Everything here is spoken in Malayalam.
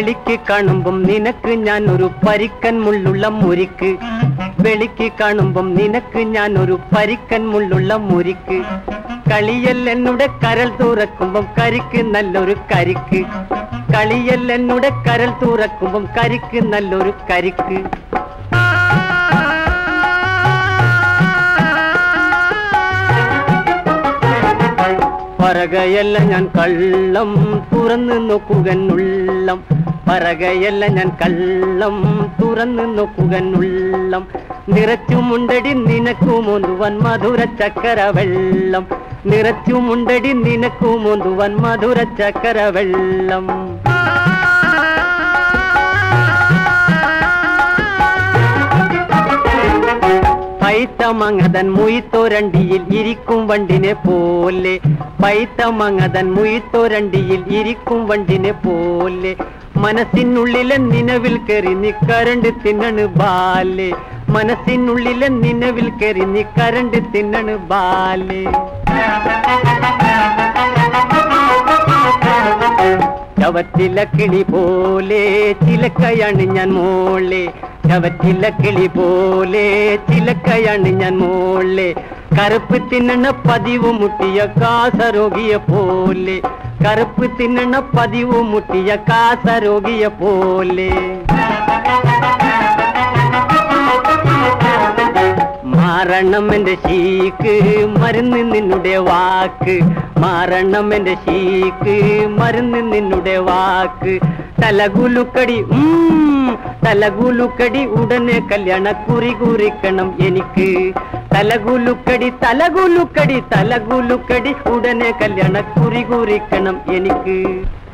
വെളിക്ക് കാണുമ്പം നിനക്ക് ഞാൻ ഒരു പരിക്കൻ മുള്ളുള്ള മുരിക്ക് വെളിക്ക് കാണുമ്പം നിനക്ക് ഞാൻ ഒരു പരിക്കൻ മുള്ളുള്ള മുരിക്ക് കളിയൽ എന്നുടെ കരൾ തുറക്കുമ്പം കരിക്ക് നല്ലൊരു കരിക്ക് കളിയൽ എന്നുടെ കരൾ തുറക്കുമ്പം കരിക്ക് നല്ലൊരു കരിക്ക് പറകയല്ല ഞാൻ കള്ളം തുറന്നു നോക്കുകന്നുള്ളം പറകയല്ല ഞാൻ കള്ളം തുറന്നു നോക്കുകന്നുള്ളം നിറച്ചുമുണ്ടടി നിനക്കുമൊന്തുവൻ മധുര ചക്കര വെള്ളം നിറച്ചുമുണ്ടടി നിനക്കുമൊന്തുവൻ മധുര ചക്കര വെള്ളം പൈത്തമങ്ങതൻ മുയിത്തോരണ്ടിയിൽ ഇരിക്കും വണ്ടിനെ പോലെ പൈത്തമങ്ങതൻ മുയിത്തോരണ്ടിയിൽ ഇരിക്കും വണ്ടിനെ പോലെ മനസ്സിനുള്ളിലെ നിലവിൽ കയറി നീ കരണ്ട് തിന്നണ് ബാലെ മനസ്സിനുള്ളിലെ നിലവിൽ കയറി നീ കരണ്ട് തിന്നണ് ബാലെ ചവറ്റില കിളി പോലെ ചിലക്കയാണ് ഞാൻ മോളെ ചവറ്റില കിളി പോലെ ചിലക്കയാണ് ഞാൻ മോളെ കറുപ്പ് തിന്നണ പതിവ് മുട്ടിയ കാസരോഗിയെ പോലെ കറുപ്പ് തിന്നണ പതിവ് മുട്ടിയ കാസരോഗിയെ പോലെ മാറണം എന്റെ ശീക്ക് മരുന്ന് നിന്നുടെ വാക്ക് മാറണം എന്റെ ശീക്ക് മരുന്ന് നിന്നുടെ വാക്ക് തലകുലുക്കടി ഉം, തലകുലുക്കടി ഉടനെ കല്യാണ കുറി കുറിക്കണം എനിക്ക് തലകുലുക്കടി തലകുലുക്കടി തലകുലുക്കടി ഉടനെ കല്യാണ കുറി കുറിക്കണം എനിക്ക്